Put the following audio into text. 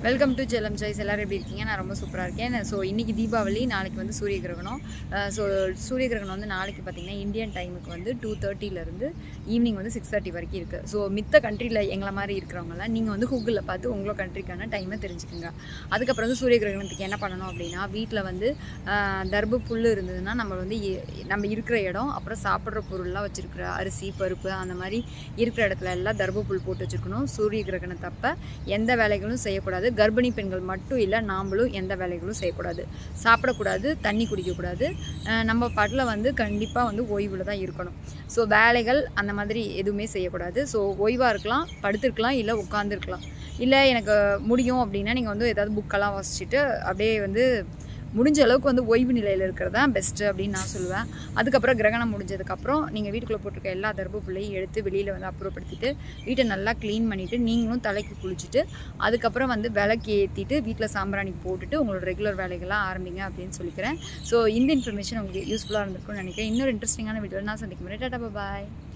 welcome to செல்லம் choice எல்லாரும் எப்படி இருக்கீங்க நான் ரொம்ப சூப்பராக இருக்கேன் ஸோ இன்றைக்கி தீபாவளி நாளைக்கு வந்து சூரிய கிரகணம் ஸோ சூரிய கிரகணம் வந்து நாளைக்கு பார்த்தீங்கன்னா இந்தியன் டைமுக்கு வந்து டூ தேர்ட்டிலேருந்து ஈவினிங் வந்து சிக்ஸ் தேர்ட்டி வரைக்கும் இருக்குது ஸோ மித்த கண்ட்ரியில் எங்களை மாதிரி இருக்கிறவங்கலாம் நீங்கள் வந்து கூகுளில் பார்த்து உங்களோட கண்ட்ரிக்கான டைமை தெரிஞ்சுக்கோங்க அதுக்கப்புறம் வந்து சூரிய கிரகணத்துக்கு என்ன பண்ணணும் அப்படின்னா வீட்டில் வந்து ஆஹ், தர்பு புல் இருந்ததுன்னா நம்ம வந்து இ- நம்ம இருக்கிற இடம் அப்புறம் சாப்பிட்ற பொருள்லாம் வச்சுருக்கிற அரிசி பருப்பு அந்த மாதிரி இருக்கிற இடத்துல எல்லாம் தர்பு புல் போட்டு வச்சுருக்கணும் சூரிய கிரகணத்தப்ப எந்த வேலைகளும் செய்யக்கூடாது கர்ப்பிணி பெண்கள் மட்டும் இல்லை நாமளும் எந்த வேலைகளும் செய்யக்கூடாது சாப்பிடக்கூடாது தண்ணி குடிக்கக்கூடாது அஹ் நம்ம பாட்டில் வந்து கண்டிப்பாக வந்து ஓய்வில் தான் இருக்கணும் ஸோ வேலைகள் அந்த மாதிரி எதுவுமே செய்யக்கூடாது ஸோ ஓய்வாக இருக்கலாம் படுத்திருக்கலாம் இல்லை உட்காந்துருக்கலாம் இல்லை எனக்கு முடியும் அப்படின்னா நீங்கள் வந்து ஏதாவது புக்கெல்லாம் வாசிச்சுட்டு அப்படியே வந்து முடிஞ்ச அளவுக்கு வந்து ஓய்வு நிலையில் இருக்கிறது தான் பெஸ்ட்டு அப்படின்னு நான் சொல்லுவேன் அதுக்கப்புறம் கிரகணம் முடிஞ்சதுக்கப்புறம் நீங்கள் வீட்டுக்குள்ளே போட்டிருக்க எல்லா தர்பு பிள்ளையும் எடுத்து வெளியில் வந்து அப்புறப்படுத்திட்டு வீட்டை நல்லா க்ளீன் பண்ணிவிட்டு நீங்களும் தலைக்கு குளிச்சுட்டு அதுக்கப்புறம் வந்து விளக்கு ஏற்றிட்டு வீட்டில் சாம்பிராணி போட்டுட்டு உங்களோட ரெகுலர் வேலைகள்லாம் ஆரம்பிங்க அப்படின்னு சொல்லிக்கிறேன் ஸோ இந்த இன்ஃபர்மேஷன் உங்களுக்கு யூஸ்ஃபுல்லாக இருந்திருக்கும்னு நினைக்கிறேன் இன்னொரு இன்ட்ரெஸ்டிங்கான வீடியோ நான் சந்திக்கும் முறை டாட்டா பாய்